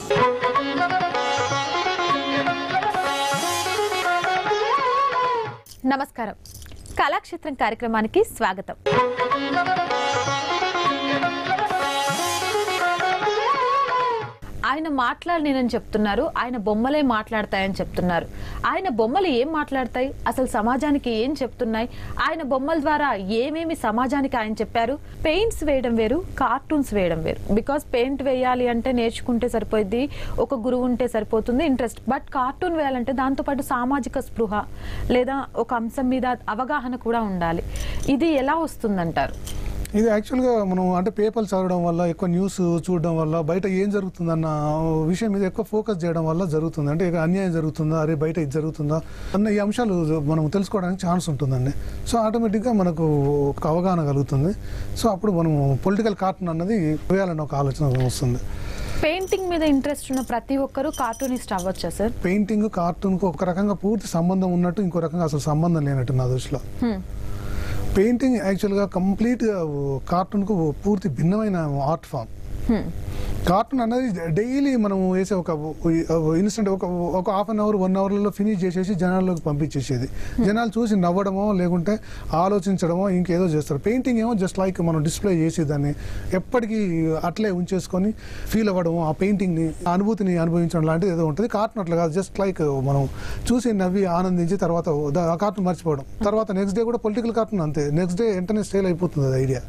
నమస్కారం కళాక్షేత్రం కార్యక్రమానికి స్వాగతం ఆయన మాట్లాడలేనని చెప్తున్నారు ఆయన బొమ్మలే మాట్లాడతాయని చెప్తున్నారు ఆయన బొమ్మలు ఏం మాట్లాడతాయి అసలు సమాజానికి ఏం చెప్తున్నాయి ఆయన బొమ్మల ద్వారా ఏమేమి సమాజానికి ఆయన చెప్పారు పెయింట్స్ వేయడం వేరు కార్టూన్స్ వేయడం వేరు బికాస్ పెయింట్ వేయాలి అంటే నేర్చుకుంటే సరిపోద్ది ఒక గురువు ఉంటే సరిపోతుంది ఇంట్రెస్ట్ బట్ కార్టూన్ వేయాలంటే దాంతోపాటు సామాజిక స్పృహ లేదా ఒక అంశం మీద అవగాహన కూడా ఉండాలి ఇది ఎలా వస్తుందంటారు ఇది యాక్చువల్గా మనం అంటే పేపర్లు చదవడం వల్ల ఎక్కువ న్యూస్ చూడడం వల్ల బయట ఏం జరుగుతుందన్న విషయం మీద ఎక్కువ ఫోకస్ చేయడం వల్ల జరుగుతుంది అంటే ఇక అన్యాయం జరుగుతుందా అరే బయట ఇది జరుగుతుందా అన్న ఈ అంశాలు మనం తెలుసుకోవడానికి ఛాన్స్ ఉంటుందండి సో ఆటోమేటిక్గా మనకు ఒక అవగాహన కలుగుతుంది సో అప్పుడు మనం పొలిటికల్ కార్టూన్ అన్నది వేయాలని ఒక ఆలోచన వస్తుంది పెయింటింగ్ మీద ఇంట్రెస్ట్ ఉన్న ప్రతి ఒక్కరూ కార్టూనిస్ట్ అవ్వచ్చా సార్ పెయింటింగ్ కార్టూన్కి ఒక రకంగా పూర్తి సంబంధం ఉన్నట్టు ఇంకో రకంగా అసలు సంబంధం లేనట్టు నా దృష్టిలో హ్మ్. పెయింటింగ్ యాక్చువల్గా కంప్లీట్గా కార్టూన్కు పూర్తి భిన్నమైన ఆర్ట్ ఫామ్ హ్మ్. కార్టూన్ అన్నది డైలీ మనం వేసే ఒక ఇన్స్టెంట్ ఒక ఒక హాఫ్ అన్ అవర్ వన్ అవర్లలో ఫినిష్ చేసేసి జనాల్లోకి పంపించేసేది జనాలు చూసి నవ్వడమో లేకుంటే ఆలోచించడమో ఇంకేదో చేస్తారు పెయింటింగ్ ఏమో జస్ట్ లైక్ మనం డిస్ప్లే చేసి దాన్ని ఎప్పటికీ అట్లే ఉంచేసుకొని ఫీల్ అవ్వడము ఆ పెయింటింగ్ని ఆ అనుభూతిని అనుభవించడం లాంటిది ఏదో ఉంటుంది కార్టూన్ అట్లా కాదు జస్ట్ లైక్ మనం చూసి నవ్వి ఆనందించి తర్వాత దా- ఆ కార్టూన్ మర్చిపోవడం తర్వాత నెక్స్ట్ డే కూడా పొలిటికల్ కార్టూన్ అంతే నెక్స్ట్ డే వెంటనే స్టైల్ అయిపోతుంది అది ఐడియా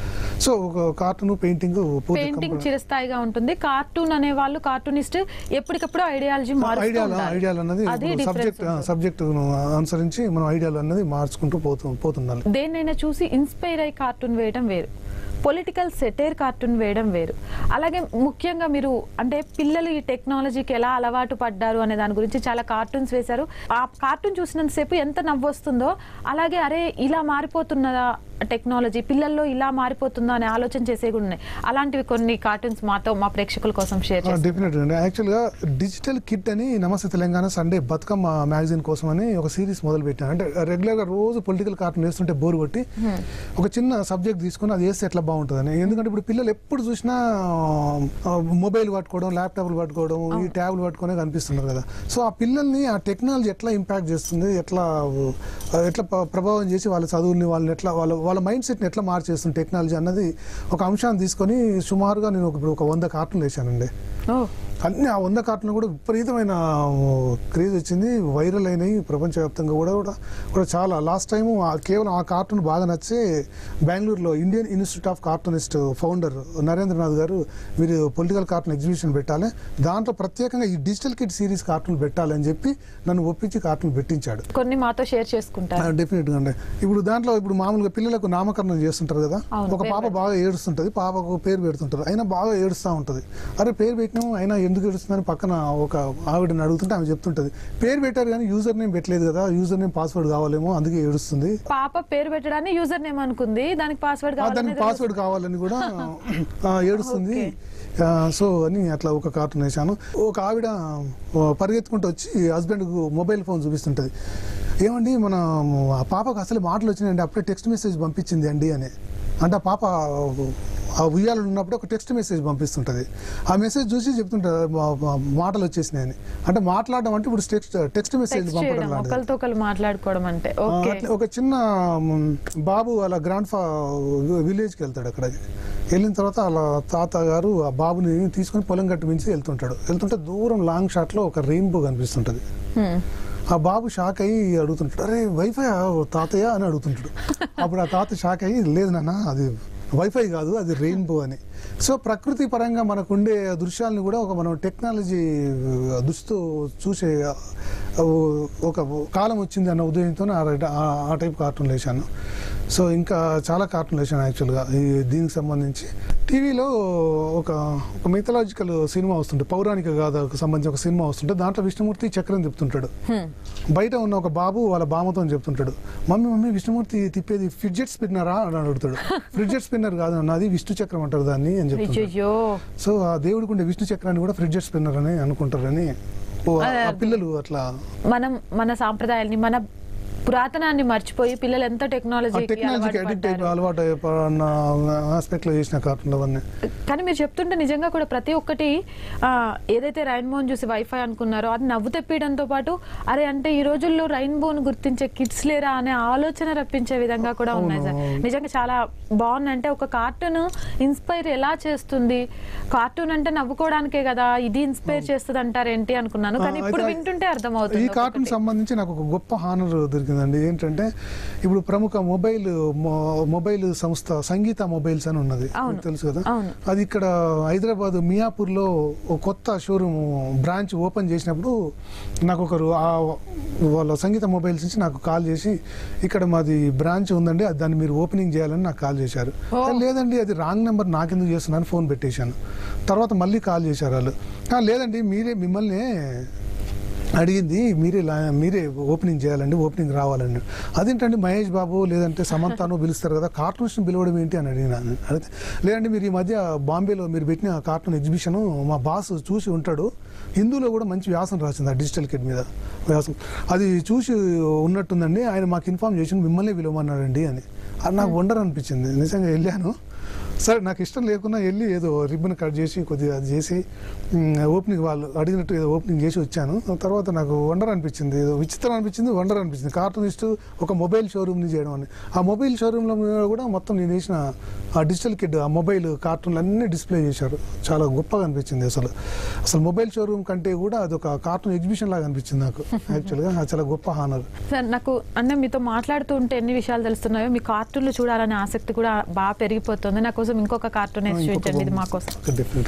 సో ఒక కార్టూన్ పెయింటింగ్ పూర్తి పెయింటింగ్ కంప్లీట్- చిరస్థాయిగా ఉంటుంది కార్టూన్ అనే వాళ్ళు కార్టూనిస్ట్ ఎప్పటికప్పుడు ఐడియాలజీ మారుస్తూ ఐడియాలు ఉంటారు. ఐడియాలు అన్నది అది సబ్జెక్ట్ డిఫరెన్స్ సబ్జెక్ట్ అనుసరించి మనం ఐడియాలు అన్నది మార్చుకుంటూ పోతూ పోతుండాలి దేన్నైనా చూసి ఇన్స్పైర్ అయ్యి కార్టూన్ వేయడం వేరు పొలిటికల్ సెటైర్ కార్టూన్ వేయడం వేరు అలాగే ముఖ్యంగా మీరు అంటే పిల్లలు ఈ టెక్నాలజీకి ఎలా అలవాటు పడ్డారు అనే దాని గురించి చాలా కార్టూన్స్ వేశారు ఆ కార్టూన్ చూసినంతసేపు ఎంత నవ్వు వస్తుందో అలాగే అరే ఇలా మారిపోతున్నదా టెక్నాలజీ పిల్లల్లో ఇలా మారిపోతుందా అనే ఆలోచన చేసే కూడా ఉన్నాయి అలాంటివి కొన్ని కార్టూన్స్ మాతో మా ప్రేక్షకుల కోసం షేర్ చేస్తారు డెఫినెట్ అండి యాక్చువల్గా డిజిటల్ కిట్ అని నమస్తే తెలంగాణ సండే బతుకమ్మ మ్యాగజైన్ కోసం అని ఒక సిరీస్ మొదలు పెట్టాను అంటే రెగ్యులర్గా రోజు పొలిటికల్ కార్టూన్ వేస్తుంటే బోర్ కొట్టి ఒక చిన్న సబ్జెక్ట్ తీసుకొని అది వేస్తే ఎట్లా బాగుంటుందని ఎందుకంటే ఇప్పుడు పిల్లలు ఎప్పుడు చూసినా మొబైల్ పట్టుకోవడం ల్యాప్టాప్లు పట్టుకోవడం ఈ ట్యాబ్లు పట్టుకునే కనిపిస్తున్నారు కదా సో ఆ పిల్లల్ని ఆ టెక్నాలజీ ఎట్లా ఇంపాక్ట్ చేస్తుంది ఎట్లా ఆ, ఎట్లా ప్ర- ప్రభావం చేసి వాళ్ళ చదువుల్ని వాళ్ళని ఎట్లా వాళ్ళ వాళ్ళ మైండ్ సెట్ని ఎట్లా మార్చేస్తుంది టెక్నాలజీ అన్నది ఒక అంశాన్ని తీసుకొని సుమారుగా నేను ఒక- ఇప్పుడు ఒక వంద కార్టూన్లు వేసానండి ఓ అన్ని ఆ వంద కార్టూన్లు కూడా విపరీతమైన క్రేజ్ వచ్చింది వైరల్ అయినాయి ప్రపంచవ్యాప్తంగా కూడా కూడా కూడా చాలా లాస్ట్ టైం కేవలం ఆ కార్టూన్ బాగా నచ్చే బెంగళూరులో Indian institute of cartoonist founder Narendranath garu మీరు పొలిటికల్ కార్టూన్ ఎగ్జిబిషన్ పెట్టాలి దాంట్లో ప్రత్యేకంగా ఈ డిజిటల్ కిడ్ సిరీస్ కార్టూన్ పెట్టాలి అని చెప్పి నన్ను ఒప్పించి కార్టూన్ పెట్టించాడు కొన్ని మాతో షేర్ చేసుకుంటారు డెఫినెట్ గా అండి ఇప్పుడు దాంట్లో ఇప్పుడు మామూలుగా పిల్లలకు నామకరణం చేస్తుంటారు కదా అవును, ఒక పేరు పాప బాగా ఏడుస్తుంటది పాపకు పేరు పెడుతుంటారు అయినా బాగా ఏడుస్తూ ఉంటది అరే పేరు పెట్టినాము అయినా ఎందుకు ఏడుస్తుందని పక్కన ఒక ఆవిడని అడుగుతుంటే ఆమె చెప్తుంటది పేరు పెట్టారు కానీ యూజర్ నేమ్ పెట్టలేదు కదా యూజర్ నేమ్ పాస్వర్డ్ కావాలేమో అందుకే ఏడుస్తుంది పాప పేరు పెట్టడానికి యూజర్ నేమ్ అనుకుంది దానికి పాస్వర్డ్ ఆ, దానికి పాస్వర్డ్ కావాలని కూడా ఆ, ఏడుస్తుంది ఆ, సో అని అట్లా ఒక కార్టూన్ వేసాను ఒక ఆవిడ ఆ, పరిగెత్తుకుంటూ వచ్చి హస్బెండ్ మొబైల్ ఫోన్ చూపిస్తుంటది ఏమండి మన ఆ పాపకు అసలు మాటలు వచ్చినాయండి అప్పుడే టెక్స్ట్ మెసేజ్ పంపించింది అండి అని అంటే ఆ పాప ఆ ఉయ్యాలు ఉన్నప్పుడు ఒక టెక్స్ట్ మెసేజ్ పంపిస్తుంటది ఆ మెసేజ్ చూసి చెప్తుంటారు "మా- మా- మాటలు వచ్చేసినాయని అంటే మాట్లాడడం అంటే ఇప్పుడు టెక్స్ట్ టెక్స్ట్ మెసేజ్ టెక్స్ట్ పంపడం చేయడం లాంటిది ఒకరితో ఒకరు మాట్లాడుకోవడం అంటే ఆ, ఓకే అట్లా ఒక చిన్న మ్, బాబు వాళ్ళ గ్రాండ్ ఫా విలేజ్కి వెళ్తాడు అక్కడికి వెళ్ళిన తర్వాత వాళ్ళ తాత గారు ఆ బాబుని తీసుకొని పొలం గట్టు మించి వెళ్తుంటాడు వెళ్తుంటే దూరం లాంగ్ షాట్లో ఒక రెయిన్బో కనిపిస్తుంటది హ్మ్. ఆ బాబు షాక్ అయ్యి అడుగుతుంటాడు అరే వైఫై తాతయ్య అని అడుగుతుంటాడు అప్పుడు ఆ తాత షాక్ అయ్యి లేదు నాన్న అది వైఫై కాదు అది రెయిన్బో అని సో ప్రకృతి పరంగా మనకు ఉండే దృశ్యాలను కూడా ఒక మనం టెక్నాలజీ దృష్టితో చూసే ఆ, ఒక కాలం వచ్చింది అన్న ఉదయంతో ఆ టైప్ కార్టూన్లు వేసాను సో ఇంకా చాలా కార్టూన్లు వేసాను యాక్చువల్గా ఈ దీనికి సంబంధించి టీవీలో ఒక ఒక మిథలాజికల్ సినిమా వస్తుంటే పౌరాణిక గాథకు సంబంధించి ఒక సినిమా వస్తుంటే దాంట్లో విష్ణుమూర్తి చక్రం తిప్పుతుంటాడు హ్మ్. బయట ఉన్న ఒక బాబు వాళ్ళ బామ్మతో చెప్తుంటాడు మమ్మీ మమ్మీ విష్ణుమూర్తి తిప్పేది ఫిడ్జెట్ స్పిన్నరా అని అడుగుతాడు ఫిడ్జెట్ స్పిన్నర్ కాదు అన్నది విష్ణు చక్రం అంటారు దాన్ని అని చెప్తుంటాడు అయ్యయ్యో సో ఆ దేవుడికి ఉండే విష్ణు చక్రాన్ని కూడా ఫ్రిడ్జెట్ స్పిన్నర్ అని అనుకుంటారని ఓ, ఆ- ఆ పిల్లలు అట్లా మనం మన సాంప్రదాయాల్ని మన పురాతనాన్ని మర్చిపోయి పిల్లలు ఎంత ఆ టెక్నాలజీకి టెక్నాలజీకి అడిక్ట్ అయిపోయి అలవాటు అయిపోయిన ఆస్పెక్ట్ లో చేసిన కార్టూన్లు అవన్నీ కానీ మీరు చెప్తుంటే నిజంగా కూడా ప్రతి ఒక్కటి ఆ, ఏదైతే రైన్బోన్ చూసి వైఫై అనుకున్నారో అది నవ్వు తెప్పియడంతో పాటు అరే అంటే ఈ రోజుల్లో రైన్బోన్ గుర్తించే కిడ్స్ లేరా అనే ఆలోచన రప్పించే విధంగా కూడా ఉన్నాయి సార్ అవును. నిజంగా చాలా బాగుంది అంటే ఒక కార్టూన్ ఇన్స్పైర్ ఎలా చేస్తుంది కార్టూన్ అంటే నవ్వుకోవడానికే కదా ఇది ఇన్స్పైర్ చేస్తుంది అంటారేంటి అనుకున్నాను కానీ ఆ, ఇప్పుడు అయితే వింటుంటే ఈ అర్థమవుతుంది కార్టూన్ ఒక్కొక్కటి. సంబంధించి నాకు ఒక గొప్ప హానర్ దొరికిందండి ఏంటంటే ఇప్పుడు ప్రముఖ మొబైల్ మొ- మొబైల్ సంస్థ సంగీత మొబైల్స్ అని ఉన్నది అవును. మీకు తెలుసు కదా అవును. అది ఇక్కడ హైదరాబాద్ మియాపూర్ లో ఒక కొత్త షోరూమ్ బ్రాంచ్ ఓపెన్ చేసినప్పుడు నాకు ఒకరు ఆ వాళ్ళ సంగీత మొబైల్స్ నుంచి నాకు కాల్ చేసి ఇక్కడ మాది బ్రాంచ్ ఉందండి అది దాన్ని మీరు ఓపెనింగ్ చేయాలని నాకు కాల్ చేశారు ఓ. లేదండి అది రాంగ్ నెంబర్ నాకెందుకు చేస్తున్నాను ఫోన్ పెట్టేశాను తర్వాత మళ్ళీ కాల్ చేశారు వాళ్ళు "ఆ, లేదండి మీరే మిమ్మల్ని అడిగింది మీరే లా- మీరే ఓపెనింగ్ చేయాలండి ఓపెనింగ్ రావాలండి అదేంటండి మహేష్ బాబు లేదంటే సమంతాను పిలుస్తారు కదా కార్టూన్స్ని పిలవడం ఏంటి అని అడిగినాను అడిగితే లేదండి మీరు ఈ మధ్య బాంబేలో మీరు పెట్టిన కార్టూన్ ఎగ్జిబిషన్ మా బాస్ చూసి ఉంటాడు హిందూలో కూడా మంచి వ్యాసం రాసింది ఆ డిజిటల్ కిట్ మీద వ్యాసం అది చూసి ఉన్నట్టుందండి ఆయన మాకు ఇన్ఫామ్ చేసి మిమ్మల్ని పిలవమన్నాడండి అని అది నాకు వండర్ అనిపించింది నిజంగా వెళ్ళాను సరే నాకు ఇష్టం లేకున్నా వెళ్ళి ఏదో రిబ్బన్ కట్ చేసి కొద్దిగా అది చేసి మ్, ఓపెనింగ్ వాళ్ళు అడిగినట్టు ఏదో ఓపెనింగ్ చేసి వచ్చాను తర్వాత నాకు వండర్ అనిపించింది ఏదో విచిత్రం అనిపించింది వండర్ అనిపించింది కార్టూనిస్ట్ ఒక మొబైల్ షోరూమ్ని చేయడం అని ఆ మొబైల్ షోరూంలో కూడా మొత్తం నేను వేసిన ఆ డిజిటల్ కిడ్ ఆ మొబైల్ కార్టూన్లు అన్నీ డిస్ప్లే చేశారు చాలా గొప్పగా అనిపించింది అసలు అసలు మొబైల్ షోరూమ్ కంటే కూడా అది ఒక కార్టూన్ ఎగ్జిబిషన్ లాగా అనిపించింది నాకు యాక్చువల్గా అది చాలా గొప్ప హానర్ సార్ నాకు అంటే మీతో మాట్లాడుతూ ఉంటే ఎన్ని విషయాలు తెలుస్తున్నాయో మీ కార్టూన్లు చూడాలనే ఆసక్తి కూడా బాగా పెరిగిపోతుంది నా కోసం ఇంకొక కార్టూన్ వేసి చూపించండి ఇది మా కోసం డెఫినెట్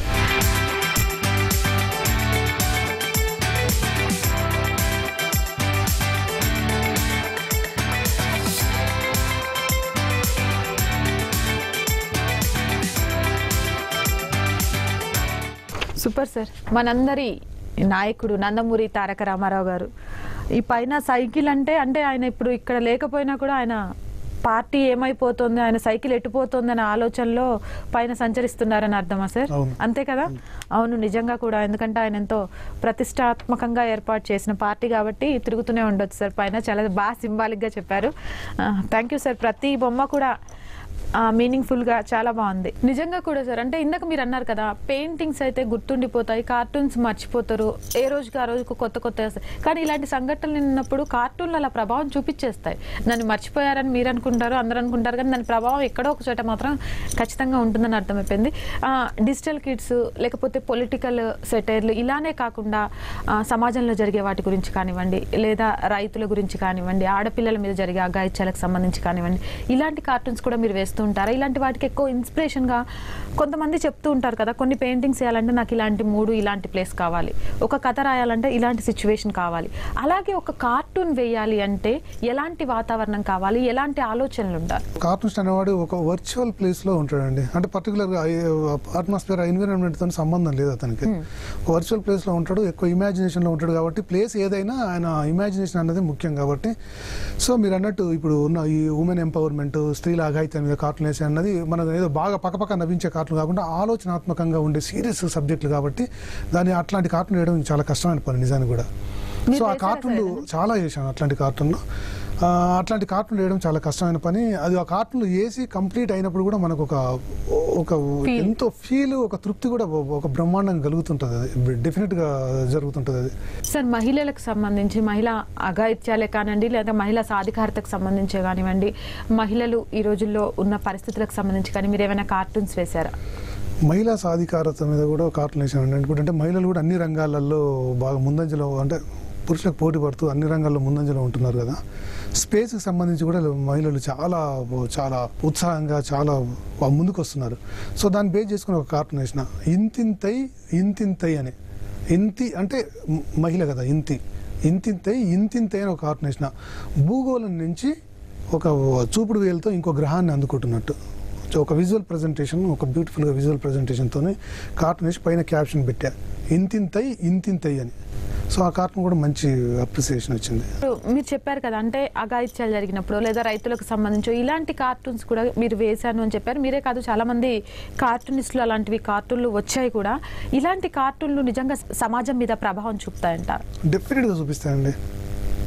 సూపర్ సార్ మనందరి నాయకుడు నందమూరి తారక రామారావు గారు ఈ పైన సైకిల్ అంటే అంటే ఆయన ఇప్పుడు ఇక్కడ లేకపోయినా కూడా ఆయన పార్టీ ఏమైపోతుంది ఆయన సైకిల్ ఎట్టుపోతుంది అనే ఆలోచనలో పైన సంచరిస్తున్నారని అర్థమా సార్ అవును. అంతే కదా అవును నిజంగా కూడా ఎందుకంటే ఆయన ఎంతో ప్రతిష్టాత్మకంగా ఏర్పాటు చేసిన పార్టీ కాబట్టి తిరుగుతూనే ఉండొచ్చు సార్ పైన చాలా బాగా సింబాలిక్గా చెప్పారు థ్యాంక్ యూ సార్ ప్రతి బొమ్మ కూడా మీనింగ్ఫుల్ గా చాలా బాగుంది నిజంగా కూడా సార్ అంటే ఇందాక మీరు అన్నారు కదా పెయింటింగ్స్ అయితే గుర్తుండిపోతాయి కార్టూన్స్ మర్చిపోతారు ఏ రోజుకి ఆ రోజుకు కొత్త కొత్త వస్తాయి కానీ ఇలాంటి సంఘటనలు ఉన్నప్పుడు కార్టూన్లు అలా ప్రభావం చూపించేస్తాయి నన్ను మర్చిపోయారని మీరు అనుకుంటారు అందరూ అనుకుంటారు కానీ దాని ప్రభావం ఎక్కడో ఒక చోట మాత్రం ఖచ్చితంగా ఉంటుందని అర్థమైపోయింది డిజిటల్ కిడ్స్ లేకపోతే పొలిటికల్ సెటైర్లు ఇలానే కాకుండా ఆ, సమాజంలో జరిగే వాటి గురించి కానివ్వండి లేదా రైతుల గురించి కానివ్వండి ఆడపిల్లల మీద జరిగే అఘాయిత్యాలకు సంబంధించి కానివ్వండి ఇలాంటి కార్టూన్స్ కూడా మీరు వేస్తూ ఉంటారా ఇలాంటి వాటికి ఎక్కువ ఇన్స్పిరేషన్ గా కొంతమంది చెప్తూ ఉంటారు కదా కొన్ని పెయింటింగ్స్ వేయాలంటే నాకు ఇలాంటి మూడు ఇలాంటి ప్లేస్ కావాలి ఒక కథ రాయాలంటే ఇలాంటి సిచ్యువేషన్ కావాలి అలాగే ఒక కార్టూన్ వేయాలి అంటే ఎలాంటి వాతావరణం కావాలి ఎలాంటి ఆలోచనలు ఉండాలి కార్టూనిస్ట్ అనేవాడు ఒక వర్చువల్ ప్లేస్ లో ఉంటాడండి అంటే పర్టికులర్ గా అట్మాస్ఫియర్ ఎన్విరాన్మెంట్ తో సంబంధం లేదు అతనికి ఒక వర్చువల్ ప్లేస్ లో ఉంటాడు ఎక్కువ ఇమాజినేషన్ లో ఉంటాడు కాబట్టి ప్లేస్ ఏదైనా ఆయన ఇమాజినేషన్ అనేది ముఖ్యం కాబట్టి సో మీరు అన్నట్టు ఇప్పుడు ఉన్న ఈ ఉమెన్ ఎంపవర్మెంట్ స్త్రీల అఘాయిత్యం మీద కార్టూన్ వేసే అన్నది మన ఏదో బాగా పక్కపక్క నవ్వించే కార్టూన్ కాకుండా ఆలోచనాత్మకంగా ఉండే సీరియస్ సబ్జెక్టులు కాబట్టి దాన్ని అట్లాంటి కార్టూన్ వేయడం చాలా కష్టమైన పని నిజానికి కూడా మీరు సో ఆ వేశారా కార్టూన్లు సార్ చాలా చేశాను అట్లాంటి కార్టూన్లు ఆ, అట్లాంటి కార్టూన్లు వేయడం చాలా కష్టమైన పని అది ఆ కార్టూన్లు వేసి కంప్లీట్ అయినప్పుడు కూడా మనకు ఒక ఒక Feel. ఎంతో ఫీల్ ఒక తృప్తి కూడా ఒక బ్రహ్మాండంగా కలుగుతుంటుంది అది డెఫినెట్ గా జరుగుతుంటుంది అది సార్ మహిళలకు సంబంధించి మహిళా అఘాయిత్యాలే కానివ్వండి లేదా మహిళా సాధికారతకు సంబంధించి కానివ్వండి మహిళలు ఈ రోజుల్లో ఉన్న పరిస్థితులకు సంబంధించి కానీ మీరు ఏమైనా కార్టూన్స్ వేశారా మహిళా సాధికారత మీద కూడా కార్టూన్ వేసాను ఎందుకంటే మహిళలు కూడా అన్ని రంగాలలో బాగా ముందంజలో అంటే పురుషులకు పోటీ పడుతూ అన్ని రంగాల్లో ముందంజలో ఉంటున్నారు కదా స్పేస్కి సంబంధించి కూడా మహిళలు చాలా చాలా ఉత్సాహంగా చాలా ముందుకు వస్తున్నారు సో దాన్ని బేస్ చేసుకుని ఒక కార్టూన్ వేసిన ఇంతింతై ఇంతింతై అని ఇంతి అంటే మ- మహిళ కదా ఇంతి ఇంతింతై ఇంతింతై అని ఒక కార్టూన్ వేసిన భూగోళం నుంచి ఒక చూపుడు వేలుతో ఇంకో గ్రహాన్ని అందుకుంటున్నట్టు సో ఒక విజువల్ ప్రజెంటేషన్ ఒక బ్యూటిఫుల్గా విజువల్ ప్రజెంటేషన్తో కార్టూన్ వేసి పైన క్యాప్షన్ పెట్టా ఇంతింతై ఇంతింతై అని సో ఆ కార్టూన్ కూడా మంచి అప్రిసియేషన్ వచ్చింది ఇప్పుడు మీరు చెప్పారు కదా అంటే అఘాయిత్యాలు జరిగినప్పుడు లేదా రైతులకు సంబంధించి ఇలాంటి కార్టూన్స్ కూడా మీరు వేశాను అని చెప్పారు మీరే కాదు చాలా మంది కార్టూనిస్టులు అలాంటివి కార్టూన్లు వచ్చాయి కూడా ఇలాంటి కార్టూన్లు నిజంగా సమాజం మీద ప్రభావం చూపుతాయంట డెఫినెట్గా చూపిస్తాయండి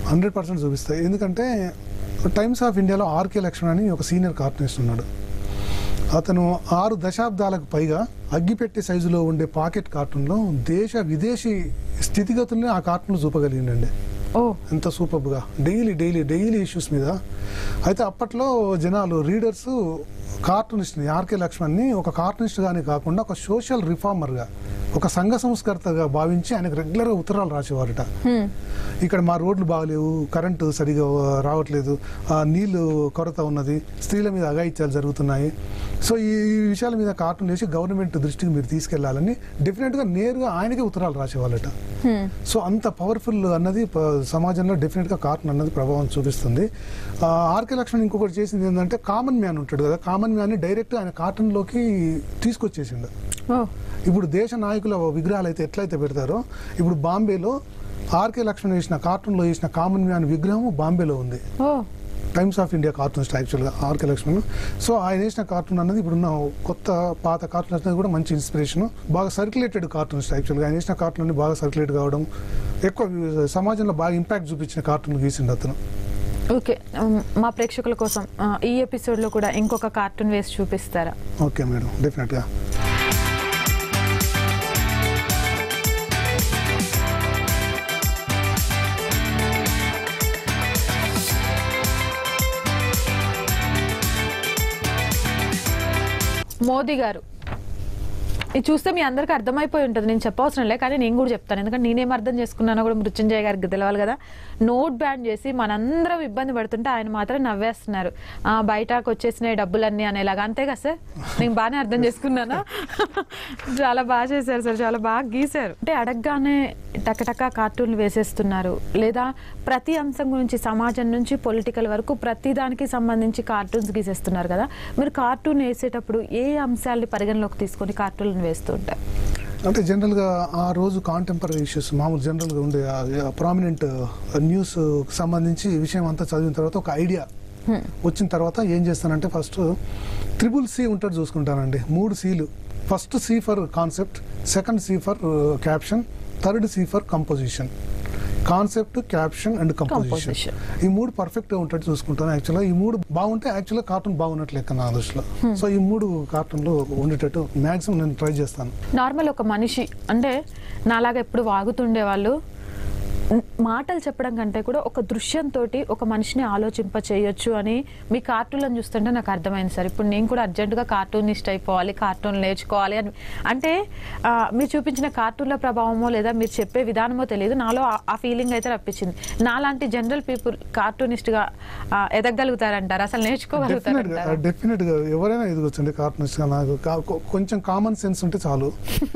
హండ్రెడ్ పర్సెంట్ చూపిస్తాయి ఎందుకంటే టైమ్స్ ఆఫ్ ఇండియాలో ఆర్కే లక్ష్మణ్ అని ఒక సీనియర్ కార్టూనిస్ట్ ఉన్నాడు అతను ఆరు దశాబ్దాలకు పైగా అగ్గిపెట్టె సైజులో ఉండే పాకెట్ కార్టూన్లో దేశ విదేశీ స్థితిగతుల్ని ఆ కార్టూన్లో చూపగలిగిండండి ఓ ఎంత సూపర్గా డైలీ డైలీ డైలీ ఇష్యూస్ మీద అయితే అప్పట్లో జనాలు రీడర్స్ కార్టూనిస్ట్ని ఆర్కే లక్ష్మణ్ని ఒక కార్టూనిస్ట్గానే కాకుండా ఒక సోషల్ రిఫార్మర్గా ఒక సంఘ సంస్కర్తగా భావించి ఆయనకు రెగ్యులర్గా ఉత్తరాలు రాసేవారట హ్మ్. ఇక్కడ మా రోడ్లు బాగలేవు కరెంటు సరిగా రావట్లేదు ఆ, నీళ్లు కొరత ఉన్నది స్త్రీల మీద అఘాయిత్యాలు జరుగుతున్నాయి సో ఈ ఈ విషయాల మీద కార్టూన్ వేసి గవర్నమెంట్ దృష్టికి మీరు తీసుకెళ్లాలని డెఫినెట్గా నేరుగా ఆయనకే ఉత్తరాలు రాసేవాళ్ళట హ్మ్. సో అంత పవర్ఫుల్ అన్నది ప- సమాజంలో డెఫినెట్గా కార్టూన్ అన్నది ప్రభావం చూపిస్తుంది ఆ, ఆర్కే లక్ష్మణ్ ఇంకొకటి చేసింది ఏంటంటే కామన్ మ్యాన్ ఉంటాడు కదా కామన్ మ్యాన్ని డైరెక్ట్ ఆయన కార్టూన్లోకి తీసుకొచ్చేసిండు ఓ ఇప్పుడు దేశ నాయకుల విగ్రహాలు అయితే ఎట్లయితే పెడతారో ఇప్పుడు బాంబేలో ఆర్కే లక్ష్మణ్ వేసిన కార్టూన్లో వేసిన కామన్ మ్యాన్ విగ్రహం బాంబేలో ఉంది ఓ టైమ్స్ ఆఫ్ ఇండియా కార్టూన్స్ యాక్చువల్గా ఆర్కే లక్ష్మణ్ సో ఆయన వేసిన కార్టూన్ అన్నది ఇప్పుడున్న కొత్త పాత కార్టూన్స్ అనేది కూడా మంచి ఇన్స్పిరేషన్ బాగా సర్క్యులేటెడ్ కార్టూన్స్ యాక్చువల్గా ఆయన వేసిన కార్టూన్ అన్ని బాగా సర్క్యులేట్ కావడం ఎక్కువ సమాజంలో బాగా ఇంపాక్ట్ చూపించిన కార్టూన్ గీసిండు అతను ఓకే ఉమ్, మా ప్రేక్షకుల కోసం ఆ, ఈ ఎపిసోడ్ లో కూడా ఇంకొక కార్టూన్ వేసి చూపిస్తారా ఓకే మేడం డెఫినెట్గా మోదీ గారు ఇది చూస్తే మీ అందరికీ అర్థమైపోయి ఉంటుంది నేను చెప్పవసరం లే కానీ నేను కూడా చెప్తాను ఎందుకంటే నేనేం అర్థం చేసుకున్నానో కూడా మృత్యుంజయ గారికి తెలవాలి కదా నోట్ బ్యాన్ చేసి మనందరం ఇబ్బంది పడుతుంటే ఆయన మాత్రం నవ్వేస్తున్నారు ఆ, బయటకు వచ్చేసినాయి డబ్బులన్నీ అనేలాగా అంతే కదా సార్ నేను బాగానే అర్థం చేసుకున్నానా చాలా బాగా చేశారు సార్ చాలా బాగా గీశారు అంటే అడగగానే టకటక కార్టూన్లు వేసేస్తున్నారు లేదా ప్రతి అంశం గురించి సమాజం నుంచి పొలిటికల్ వరకు ప్రతి దానికి సంబంధించి కార్టూన్స్ గీసేస్తున్నారు కదా మీరు కార్టూన్ వేసేటప్పుడు ఏ అంశాలని పరిగణలోకి తీసుకొని కార్టూన్లు వేస్తుంటారు అంటే జనరల్గా ఆ రోజు కాంటెంపరీ ఇష్యూస్ మామూలు జనరల్గా ఉండే ప్రామినెంట్ న్యూస్ సంబంధించి విషయం అంతా చదివిన తర్వాత ఒక ఐడియా వచ్చిన తర్వాత ఏం చేస్తానంటే ఫస్ట్ త్రిబుల్ సి ఉంటుంది చూసుకుంటానండి మూడు సీలు first C for concept second C for caption third C for composition concept caption and composition Composition. ఈ మూడు పర్ఫెక్ట్ గా ఉంటాడు చూసుకుంటాను యాక్చువల్గా ఈ మూడు బాగుంటే యాక్చువల్గా కార్టూన్ బాగున్నట్లు లెక్క నా దృష్టిలో సో ఈ మూడు కార్టూన్లు ఉండేటట్టు మాక్సిమం నేను ట్రై చేస్తాను నార్మల్ ఒక మనిషి అంటే నాలాగా ఎప్పుడు వాగుతుండే వాళ్ళు న్- మాటలు చెప్పడం కంటే కూడా ఒక దృశ్యంతో ఒక మనిషిని ఆలోచింప చేయొచ్చు అని మీ కార్టూన్లను చూస్తుంటే నాకు అర్థమైంది సార్ ఇప్పుడు నేను కూడా అర్జెంటుగా కార్టూనిస్ట్ అయిపోవాలి కార్టూన్ నేర్చుకోవాలి అని అంటే ఆ, మీరు చూపించిన కార్టూన్ల ప్రభావమో లేదా మీరు చెప్పే విధానమో తెలియదు నాలో ఆ- ఆ ఫీలింగ్ అయితే రప్పించింది నాలాంటి జనరల్ పీపుల్ కార్టూనిస్ట్గా ఎదగలుగుతారంటారు అసలు డెఫినెట్ గా నేర్చుకోగలుగుతారంటారు డెఫినెట్ గా ఎవరైనా ఎదుగొచ్చండి కార్టూనిస్ట్ గా నాకు కా- కొ- కొంచెం కామన్ సెన్స్ ఉంటే చాలు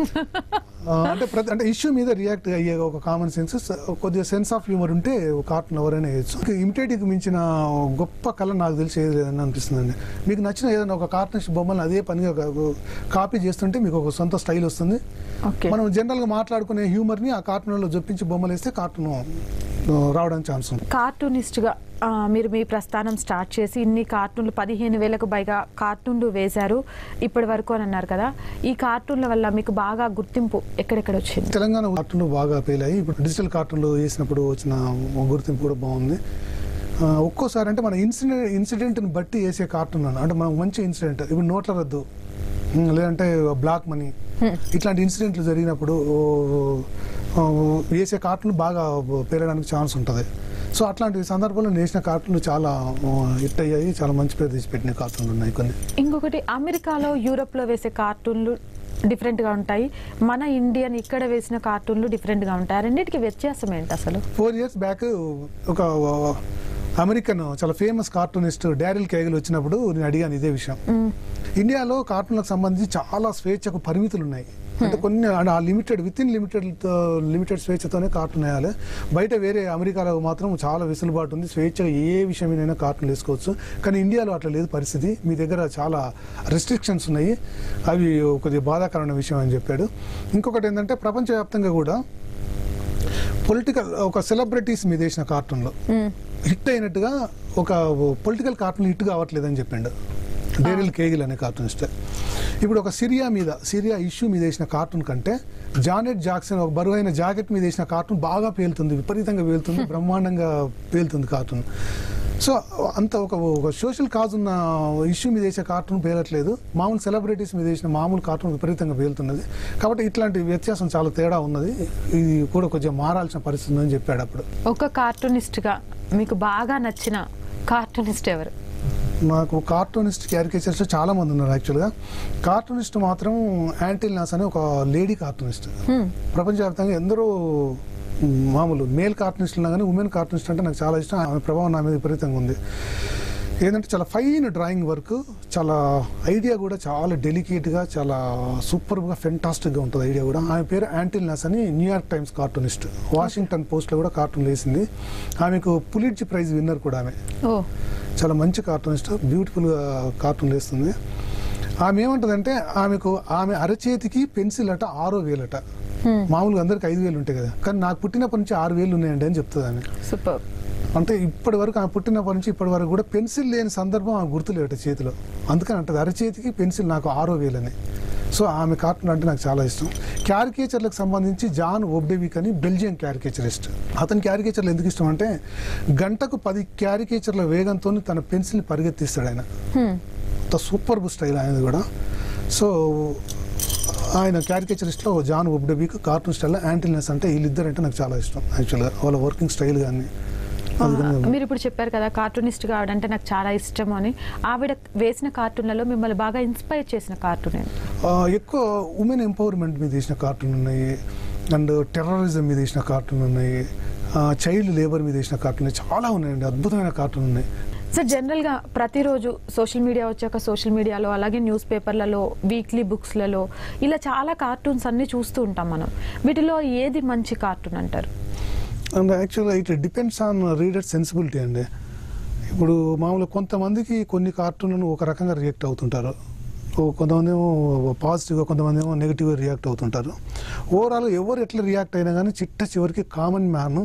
ఆ, అంటే ప్రతి అంటే ఇష్యూ మీద రియాక్ట్ అయ్యే ఒక కామన్ సెన్స్ కొద్దిగా సెన్స్ ఆఫ్ హ్యూమర్ ఉంటే కార్టూన్ ఎవరైనా వేయచ్చు ఇమిటేటివ్ మించిన గొప్ప కళ నాకు తెలిసి ఏది లేదని అనిపిస్తుందండి మీకు నచ్చిన ఏదైనా ఒక కార్టూనిస్ట్ బొమ్మలు అదే పనిగా కాపీ చేస్తుంటే మీకు ఒక సొంత స్టైల్ వస్తుంది ఓకే మనం జనరల్ గా మాట్లాడుకునే హ్యూమర్ ని ఆ కార్టూన్ లో జొప్పించి బొమ్మలు వేస్తే కార్టూన్ రావడానికి ఛాన్స్ ఉంది కార్టూనిస్ట్గా ఆ, మీరు మీ ప్రస్థానం స్టార్ట్ చేసి ఇన్ని కార్టూన్లు పదిహేను వేలకు పైగా కార్టూన్లు వేశారు ఇప్పటి వరకు అని అన్నారు కదా ఈ కార్టూన్ల వల్ల మీకు బాగా గుర్తింపు ఎక్కడెక్కడ వచ్చింది తెలంగాణ కార్టూన్లు బాగా పేలాయి ఇప్పుడు డిజిటల్ కార్టూన్లు వేసినప్పుడు వచ్చిన గుర్తింపు కూడా బాగుంది ఆ, ఒక్కోసారి అంటే మన ఇన్సిడెంట్ ఇన్సిడెంట్ని బట్టి వేసే కార్టూన్ అన్న అంటే మనకు మంచి ఇన్సిడెంట్ ఇప్పుడు నోట్ల రద్దు ఉమ్, లేదంటే బ్లాక్ మనీ ఇట్లాంటి ఇన్సిడెంట్లు జరిగినప్పుడు ఓ, ఓ, వేసే కార్టూన్ బాగా పేరడానికి ఛాన్స్ ఉంటుంది సో అట్లాంటి సందర్భంలో నేసిన కార్టూన్లు చాలా హిట్ అయ్యాయి చాలా మంచి పేరు తెచ్చిపెట్టిన కార్టూన్లు ఉన్నాయి కొన్ని ఇంకొకటి అమెరికాలో యూరోప్లో వేసే కార్టూన్లు డిఫరెంట్గా ఉంటాయి మన ఇండియన్ ఇక్కడ వేసిన కార్టూన్లు డిఫరెంట్గా ఉంటాయి ఆ రెండింటికి వ్యత్యాసం ఏంటి అసలు ఫోర్ ఇయర్స్ బ్యాక్ ఒక అమెరికన్ చాలా ఫేమస్ కార్టూనిస్ట్ డారిల్ కేగల్ వచ్చినప్పుడు నేను అడిగాను ఇదే విషయం ఇండియాలో కార్టూన్లకు సంబంధించి చాలా స్వేచ్ఛకు పరిమితులు ఉన్నాయి అంటే కొన్ని ఆ limited with in limited limited స్వేచ్ఛతోనే కార్టూన్ వేయాలి బయట వేరే అమెరికాలో మాత్రం చాలా వెసులుబాటు ఉంది స్వేచ్ఛగా ఏ విషయమైనా కార్టూన్ వేసుకోవచ్చు కానీ ఇండియాలో అట్లా లేదు పరిస్థితి మీ దగ్గర చాలా రెస్ట్రిక్షన్స్ ఉన్నాయి అవి కొద్దిగా బాధాకరమైన విషయం అని చెప్పాడు ఇంకొకటి ఏంటంటే ప్రపంచవ్యాప్తంగా కూడా పొలిటికల్ ఒక సెలబ్రిటీస్ మీద వేసిన కార్టూన్లో మ్మ్. హిట్ అయినట్టుగా ఒక పొలిటికల్ కార్టూన్ హిట్ కావట్లేదని చెప్పిండు డేరిల్ కేగిల్ అనే కార్టూనిస్ట్ ఇప్పుడు ఒక సిరియా మీద సిరియా ఇష్యూ మీద వేసిన కార్టూన్ కంటే జానెట్ జాక్సన్ ఒక బరువైన జాకెట్ మీద వేసిన కార్టూన్ బాగా పేలుతుంది విపరీతంగా పేలుతుంది బ్రహ్మాండంగా పేలుతుంది కార్టూన్ సో అంత ఒక ఒక సోషల్ కాజ్ ఉన్న ఇష్యూ మీద వేసే కార్టూన్ పేలట్లేదు మామూలు సెలబ్రిటీస్ మీద వేసిన మామూలు కార్టూన్ విపరీతంగా పేలుతున్నది కాబట్టి ఇట్లాంటి వ్యత్యాసం చాలా తేడా ఉన్నది ఇది కూడా కొంచెం మారాల్సిన పరిస్థితి ఉందని చెప్పాడు అప్పుడు ఒక కార్టూనిస్ట్ గా మీకు బాగా నచ్చిన కార్టూనిస్ట్ ఎవరు నాకు కార్టూనిస్ట్ క్యారికేచర్స్ చాలా మంది ఉన్నారు యాక్చువల్గా కార్టూనిస్ట్ మాత్రం యాంటిల్ నాస్ అని ఒక లేడీ కార్టూనిస్ట్ హ్మ్. ప్రపంచవ్యాప్తంగా ఎందరో మామూలు మేల్ కార్టూనిస్ట్ ఉన్నా కానీ ఉమెన్ కార్టూనిస్ట్ అంటే నాకు చాలా ఇష్టం ఆమె ప్రభావం నా మీద విపరీతంగా ఉంది ఏంటంటే చాలా ఫైన్ డ్రాయింగ్ వర్క్ చాలా ఐడియా కూడా చాలా డెలికేట్గా చాలా సూపర్గా ఫెంటాస్టిక్గా ఉంటుంది ఐడియా కూడా ఆమె పేరు యాంటిల్ నాస్ అని న్యూయార్క్ టైమ్స్ కార్టూనిస్ట్ వాషింగ్టన్ పోస్ట్లో కూడా కార్టూన్ వేసింది ఆమెకు పులిట్జీ ప్రైజ్ విన్నర్ కూడా ఆమె ఓ చాలా మంచి కార్టూనిస్ట్ బ్యూటిఫుల్గా కార్టూన్ వేస్తుంది ఆమె ఏమంటదంటే ఆమెకు ఆమె అరచేతికి పెన్సిల్ అట ఆరో వేలట హ్మ్. మామూలుగా అందరికి ఐదు వేలు ఉంటాయి కదా కానీ నాకు పుట్టినప్పటి నుంచి ఆరు వేలు ఉన్నాయండి అని చెప్తుంది ఆమె సూపర్ అంటే ఇప్పటి వరకు ఆమె పుట్టినప్పటి నుంచి ఇప్పటి వరకు కూడా పెన్సిల్ లేని సందర్భం ఆమె గుర్తులేట చేతిలో అందుకని అంటది అరచేతికి పెన్సిల్ నాకు ఆరో వేలని సో ఆమె కార్టూన్ అంటే నాకు చాలా ఇష్టం క్యారికేచర్లకు సంబంధించి జాన్ ఒబ్డెవిక్ అని బెల్జియం క్యారికేచరిస్ట్ అతని క్యారికేచర్లు ఎందుకు ఇష్టం అంటే గంటకు పది క్యారికేచర్ల వేగంతో తన పెన్సిల్ని పరిగెత్తిస్తాడు ఆయన హ్మ్. అంత సూపర్ స్టైల్ ఆయనది కూడా సో ఆయన క్యారికేచరిస్ట్లో జాన్ ఒబ్డెబిక్ కార్టూన్ స్టైల్లో యాంటిల్నెస్ అంటే వీళ్ళిద్దరు అంటే నాకు చాలా ఇష్టం యాక్చువల్గా వాళ్ళ వర్కింగ్ స్టైల్ కానీ మీరు ఇప్పుడు చెప్పారు కదా కార్టూనిస్ట్ గా ఆవిడంటే నాకు చాలా ఇష్టం అని ఆవిడ వేసిన కార్టూన్లలో మిమ్మల్ని బాగా ఇన్స్పైర్ చేసిన కార్టూన్ ఏంటి ఎక్కువ ఉమెన్ ఎంపవర్మెంట్ మీద వేసిన కార్టూన్ ఉన్నాయి అండ్ టెర్రరిజం మీద వేసిన కార్టూన్ ఉన్నాయి చైల్డ్ లేబర్ మీద వేసిన కార్టూన్ ఉన్నాయి చాలా ఉన్నాయండి అద్భుతమైన కార్టూన్ ఉన్నాయి సార్ జనరల్ గా ప్రతిరోజు సోషల్ మీడియా వచ్చాక సోషల్ మీడియాలో అలాగే న్యూస్ పేపర్లలో వీక్లీ బుక్స్లలో ఇలా చాలా కార్టూన్స్ అన్ని చూస్తూ ఉంటాం మనం వీటిలో ఏది మంచి కార్టూన్ అంటారు అండ్ యాక్చువల్గా it depends on reader sensibility అండి ఇప్పుడు మామూలుగా కొంతమందికి కొన్ని కార్టూన్లను ఒక రకంగా రియాక్ట్ అవుతుంటారు ఓ కొంతమంది ఏమో పాజిటివ్గా కొంతమంది ఏమో నెగిటివ్గా రియాక్ట్ అవుతుంటారు ఓవరాల్ ఎవరు ఎట్లా రియాక్ట్ అయినా కానీ చిట్ట చివరికి కామన్ మ్యాన్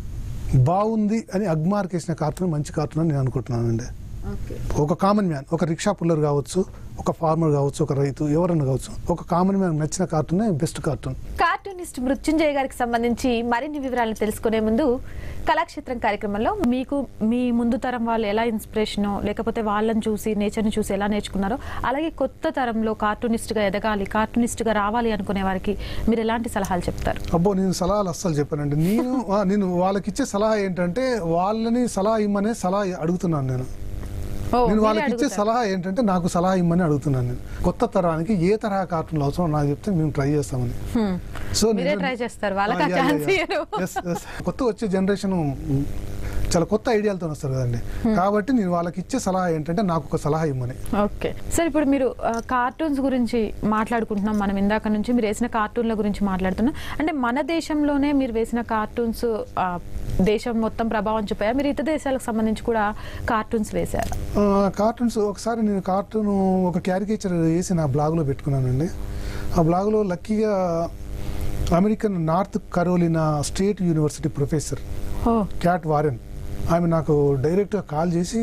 బాగుంది అని అగ్మార్క్ వేసిన కార్టూన్ మంచి కార్టూన్ అని నేను అనుకుంటున్నానండి ఒక కామన్ మ్యాన్ ఒక రిక్షా పుల్లర్ కావచ్చు ఒక ఫార్మర్ కావచ్చు ఒక రైతు ఎవరన్నా కావచ్చు ఒక కామన్ మ్యాన్ నచ్చిన కార్టూనే బెస్ట్ కార్టూన్ కార్టూనిస్ట్ మృత్యుంజయ్ గారికి సంబంధించి మరిన్ని వివరాలను తెలుసుకునే ముందు కళాక్షేత్రం కార్యక్రమంలో మీకు మీ ముందు తరం వాళ్ళు ఎలా ఇన్స్పిరేషనో లేకపోతే వాళ్ళని చూసి నేచర్ని చూసి ఎలా నేర్చుకున్నారో అలాగే కొత్త తరంలో కార్టూనిస్ట్గా ఎదగాలి కార్టూనిస్ట్గా రావాలి అనుకునే వారికి మీరు ఎలాంటి సలహాలు చెప్తారు అబ్బో నేను సలహాలు అస్సలు చెప్పానండి నేను ఆ, నేను వాళ్ళకి ఇచ్చే సలహా ఏంటంటే వాళ్ళని సలహా ఇమ్మనే సలహా అడుగుతున్నాను నేను ఓ, నేను మీరే వాళ్ళకి ఇచ్చే అడుగుతారు. సలహా ఏంటంటే నాకు సలహా ఇమ్మని అడుగుతున్నాను నేను కొత్త తరానికి ఏ తరహా కార్టూన్లు అవసరం నాకు చెప్తే మేము ట్రై చేస్తామని హ్మ్. సో మీరే try చేస్తారు. వాళ్ళకి ఆ chance ఇయ్యరు. కొత్త వచ్చే జనరేషన్ చాలా కొత్త ఐడియాలతో వస్తారు కదండి కాబట్టి నేను వాళ్ళకి ఇచ్చే సలహా ఏంటంటే నాకు ఒక సలహా ఇమ్మని ఓకే సార్ ఇప్పుడు మీరు ఆ, కార్టూన్స్ గురించి మాట్లాడుకుంటున్నాం మనం ఇందాక నుంచి మీరు వేసిన కార్టూన్ల గురించి మాట్లాడుతున్నాం అంటే మన దేశంలోనే మీరు వేసిన కార్టూన్స్ ఆ, దేశం మొత్తం ప్రభావం చూపాయా మీరు ఇతర దేశాలకు సంబంధించి కూడా కార్టూన్స్ వేశారు ఆ, కార్టూన్స్ ఒకసారి నేను కార్టూన్ ఒక క్యారికేచర్ వేసి నా బ్లాగ్లో పెట్టుకున్నానండి ఆ బ్లాగ్లో లక్కీగా American North Carolina state university professor ఓ క్యాట్ వారెన్ ఆమె నాకు డైరెక్ట్గా కాల్ చేసి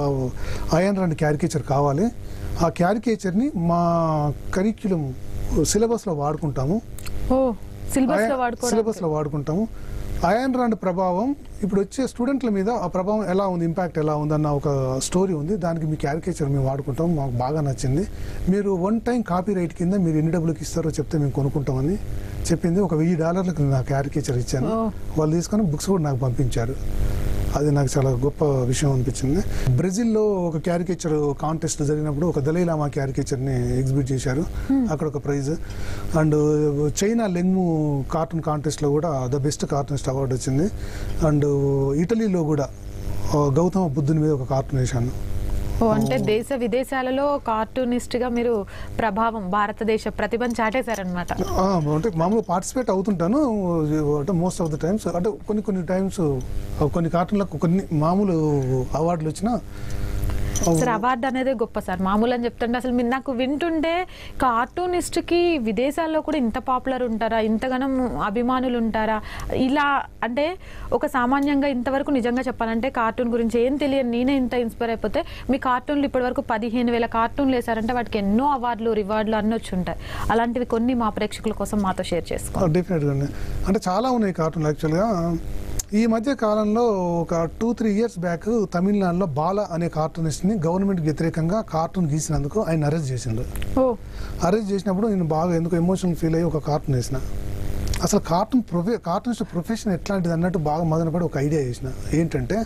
అయన్ రాండ్ క్యారికేచర్ కావాలి ఆ క్యారికేచర్ని మా కరిక్యులం సిలబస్లో వాడుకుంటాము ఓ సిలబస్ లో వాడుకోవడానికి సిలబస్లో వాడుకుంటాము అయన్ రాండ్ ప్రభావం ఇప్పుడు వచ్చే స్టూడెంట్ల మీద ఆ ప్రభావం ఎలా ఉంది ఇంపాక్ట్ ఎలా ఉంది అన్న ఒక స్టోరీ ఉంది దానికి మీ క్యారికేచర్ మేము వాడుకుంటాం మాకు బాగా నచ్చింది మీరు వన్ టైం కాపీ రైట్ కింద మీరు ఎన్ని డబ్బులకి ఇస్తారో చెప్తే మేము కొనుక్కుంటామని చెప్పింది ఒక వెయ్యి డాలర్లకు నా క్యారికేచర్ ఇచ్చాను ఓ. వాళ్ళు తీసుకొని బుక్స్ కూడా నాకు పంపించారు అది నాకు చాలా గొప్ప విషయం అనిపించింది బ్రెజిల్లో ఒక క్యారికేచర్ కాంటెస్ట్ జరిగినప్పుడు ఒక దలైలామా క్యారికేచర్ని ఎగ్జిబిట్ చేశారు అక్కడ ఒక ప్రైజ్ అండ్ చైనా లెంగ్ము కార్టూన్ కాంటెస్ట్లో కూడా ద బెస్ట్ కార్టూనిస్ట్ అవార్డు వచ్చింది అండ్ ఇటలీలో కూడా ఆ, గౌతమ బుద్ధుని మీద ఒక కార్టూన్ వేశాను ఓ అంటే దేశ విదేశాలలో కార్టూనిస్ట్ గా మీరు ప్రభావం భారతదేశ ప్రతిభను చాటేశారనమాట ఆ, అంటే మామూలుగా పార్టిసిపేట్ అవుతుంటాను అంటే మోస్ట్ ఆఫ్ ద టైమ్స్ అంటే కొన్ని కొన్ని టైమ్స్ కొన్ని కార్టూన్లకు కొన్ని మామూలు అవార్డులు వచ్చినా సార్ అవార్డు అనేది గొప్ప సార్ మామూలు అని చెప్తుంటే అసలు మీరు నాకు వింటుంటే కార్టూనిస్ట్ కి విదేశాల్లో కూడా ఇంత పాపులర్ ఉంటారా ఇంతగానం అభిమానులు ఉంటారా ఇలా అంటే ఒక సామాన్యంగా ఇంతవరకు నిజంగా చెప్పాలంటే కార్టూన్ గురించి ఏం తెలియని నేనే ఇంత ఇన్స్పైర్ అయిపోతే మీ కార్టూన్లు ఇప్పటివరకు పదిహేను వేల కార్టూన్లు వేసారంటే వాటికి ఎన్నో అవార్డులు రివార్డులు అన్నీ వచ్చి ఉంటాయి అలాంటివి కొన్ని మా ప్రేక్షకుల కోసం మాతో షేర్ చేసుకో డెఫినెట్గా అండి అంటే చాలా ఉన్నాయి కార్టూన్లు యాక్చువల్గా ఈ మధ్య కాలంలో ఒక టూ త్రీ ఇయర్స్ బ్యాక్ తమిళనాడులో బాల అనే కార్టూనిస్ట్ని గవర్నమెంట్ వ్యతిరేకంగా కార్టూన్ గీసినందుకు ఆయన అరెస్ట్ చేసిండు ఓ అరెస్ట్ చేసినప్పుడు నేను బాగా ఎందుకు ఎమోషనల్ ఫీల్ అయ్యి ఒక కార్టూన్ వేసిన అసలు కార్టూన్ ప్రొఫె కార్టూనిస్ట్ ప్రొఫెషన్ ఎట్లాంటిది అన్నట్టు బాగా మదనపడి ఒక ఐడియా చేసిన ఏంటంటే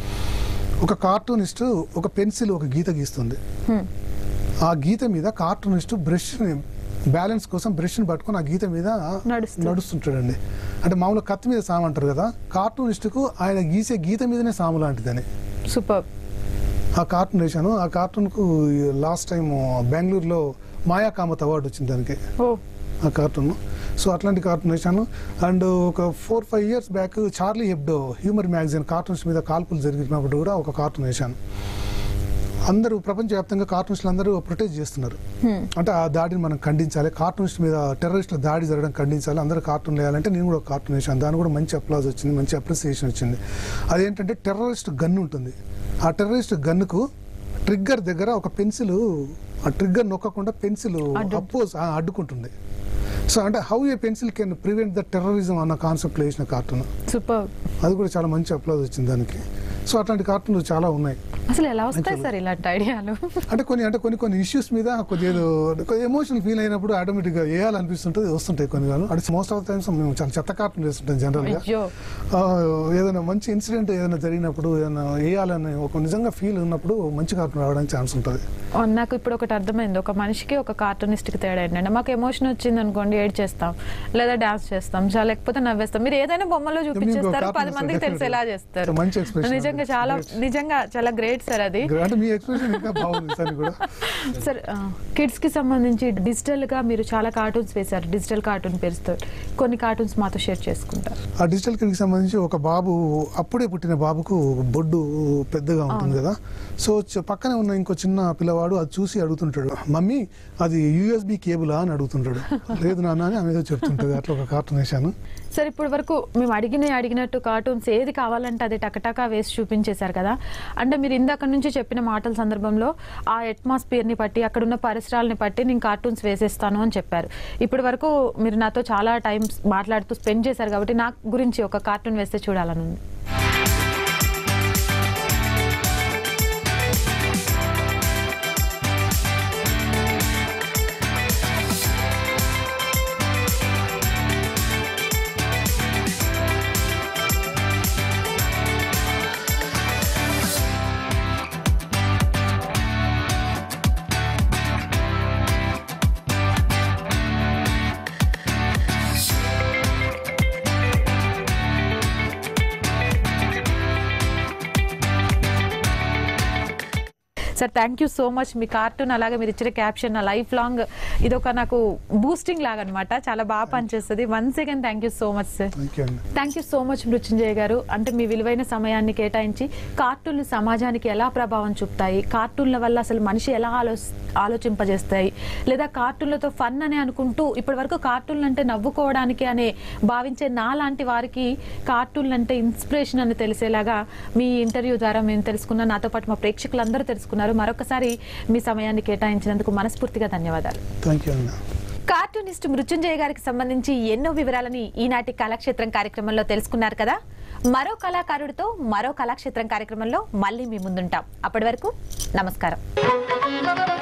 ఒక కార్టూనిస్ట్ ఒక పెన్సిల్ ఒక గీత గీస్తుంది హ్మ్. ఆ గీత మీద కార్టూనిస్ట్ బ్రష్ బ్యాలెన్స్ కోసం బ్రష్ని పట్టుకొని ఆ గీత మీద నడుస్తూ. నడుస్తుంటాడండి అంటే మామూలుగా కత్తి మీద సాము అంటారు కదా కార్టూనిస్ట్కు ఆయన గీసే గీత మీదనే సాము లాంటిదని సూపర్ ఆ కార్టూన్ వేశాను ఆ కార్టూన్కు లాస్ట్ టైం బెంగళూరులో మాయా కామత్ అవార్డు వచ్చింది దానికి ఓ ఆ కార్టూన్ సో అట్లాంటి కార్టూన్ వేశాను అండ్ ఒక four five years back Charlie Hebdo humour magazine cartoons మీద కాల్పులు జరిగినప్పుడు కూడా ఒక కార్టూన్ వేశాను అందరూ ప్రపంచవ్యాప్తంగా కార్టూనిస్టులు అందరూ ప్రొటెస్ట్ చేస్తున్నారు హ్మ్. అంటే ఆ దాడిని మనం ఖండించాలి కార్టూనిస్ట్ మీద టెర్రరిస్టుల దాడి జరగడం ఖండించాలి అందరూ కార్టూన్ వేయాలంటే నేను కూడా ఒక కార్టూన్ వేసాను దాని కూడా మంచి అప్లాజ్ వచ్చింది మంచి అప్రిసియేషన్ వచ్చింది అదేంటంటే టెర్రరిస్ట్ గన్ ఉంటుంది ఆ టెర్రరిస్ట్ గన్నుకు ట్రిగ్గర్ దగ్గర ఒక పెన్సిల్ ఆ ట్రిగ్గర్ నొక్కకుండా పెన్సిల్ అడ్డు- అపోజ్ అడ్డుకుంటుంది సో అంటే how a pencil can prevent the terrorism అన్న కాన్సెప్ట్ వేసిన కార్టూన్ సూపర్ అది కూడా చాలా మంచి అప్లాజ్ వచ్చింది దానికి సో అట్లాంటి కార్టూన్లు చాలా ఉన్నాయి అసలు ఎలా వస్తాయి సార్ ఇలాంటి ఐడియాలు అంటే కొన్ని అంటే కొన్ని కొన్ని ఇష్యూస్ మీద కొద్దిగా ఏదో ఎమోషనల్ ఫీల్ అయినప్పుడు ఆటోమేటిక్గా వేయాలనిపిస్తుంటుంది వస్తుంటాయి కొన్ని కాదు అంటే మోస్ట్ ఆఫ్ టైమ్స్ మేము చాలా చెత్త కార్టూన్ వేస్తుంటాం జనరల్గా అయ్యో ఏదైనా మంచి ఇన్సిడెంట్ ఏదైనా జరిగినప్పుడు ఏదైనా వేయాలని ఒక నిజంగా ఫీల్ ఉన్నప్పుడు మంచి కార్టూన్ రావడానికి ఛాన్స్ ఉంటుంది ఆ, నాకు ఇప్పుడు ఒకటి అర్థమైంది ఒక మనిషికి ఒక కార్టూనిస్ట్కి తేడా ఏంటంటే మాకు ఎమోషన్ వచ్చింది అనుకోండి ఏడ్ చేస్తాం లేదా డాన్స్ చేస్తాం చాలా లేకపోతే నవ్వేస్తాం మీరు ఏదైనా బొమ్మలో చూపించేస్తారు cartoon పది మందికి definitely. తెలిసేలా చేస్తారు మంచి expression నిజంగా అది. చాలా Great. నిజంగా చాలా గ్రేట్ సార్ అది అంటే మీ ఎక్స్ప్రెషన్ ఇంకా బాగుంది సార్ కూడా సార్ కిడ్స్ కి సంబంధించి డిజిటల్ గా మీరు చాలా కార్టూన్స్ వేశారు డిజిటల్ కార్టూన్ పేరుతో కొన్ని కార్టూన్స్ మాతో షేర్ చేసుకుంటారు ఆ డిజిటల్ కిడ్కి సంబంధించి ఒక బాబు అప్పుడే పుట్టిన బాబుకు బొడ్డు పెద్దగా ఉంటుంది కదా సో చ- పక్కనే ఉన్న ఇంకో చిన్న పిల్లవాడు అది చూసి అడుగుతుంటాడు మమ్మీ అది యూఎస్బి కేబులా అని అడుగుతుంటాడు లేదు నాన్న అని ఆమె ఏదో చెప్తుంటుంది అట్లా ఒక కార్టూన్ వేశాను సార్ ఇప్పటి వరకు మేము అడిగిన అడిగినట్టు కార్టూన్స్ ఏది కావాలంటే అది టకటకా వేసి చూపించేశారు కదా అంటే మీరు ఇందాక నుంచి చెప్పిన మాటల సందర్భంలో ఆ atmosphere ని బట్టి అక్కడ ఉన్న పరిసరాలని బట్టి నేను కార్టూన్స్ వేసేస్తాను అని చెప్పారు ఇప్పటి వరకు మీరు నాతో చాలా టైం మాట్లాడుతూ స్పెండ్ చేశారు కాబట్టి నా గురించి ఒక కార్టూన్ వేస్తే చూడాలని ఉంది sir thank you so much మీ కార్టూన్ అలాగే మీరు ఇచ్చిన క్యాప్షన్ నా లైఫ్ లాంగ్ ఇదొక నాకు బూస్టింగ్ లాగా అనమాట చాలా బాగా పనిచేస్తుంది once again thank you so much sir thank you అండి thank you so much Mrityunjaya garu అంటే మీ విలువైన సమయాన్ని కేటాయించి కార్టూన్లు సమాజానికి ఎలా ప్రభావం చూపుతాయి కార్టూన్ల వల్ల అసలు మనిషి ఎలా ఆలో ఆలోచింపజేస్తాయి లేదా కార్టూన్లతో ఫన్ అని అనుకుంటూ ఇప్పటి వరకు కార్టూన్లు అంటే నవ్వుకోవడానికి అనే భావించే నా లాంటి వారికి కార్టూన్లు అంటే ఇన్స్పిరేషన్ అని తెలిసేలాగా మీ ఇంటర్వ్యూ ద్వారా మేము తెలుసుకున్నాం నాతో పాటు మా ప్రేక్షకులందరూ తెలుసుకున్నారు మరొకసారి మీ సమయాన్ని కేటాయించినందుకు మనస్ఫూర్తిగా ధన్యవాదాలు థ్యాంక్ యూ అండి కార్టూనిస్ట్ మృత్యుంజయ గారికి సంబంధించి ఎన్నో వివరాలని ఈనాటి కళాక్షేత్రం కార్యక్రమంలో తెలుసుకున్నారు కదా మరో కళాకారుడితో మరో కళాక్షేత్రం కార్యక్రమంలో మళ్ళీ మీ ముందుంటాం అప్పటి వరకు నమస్కారం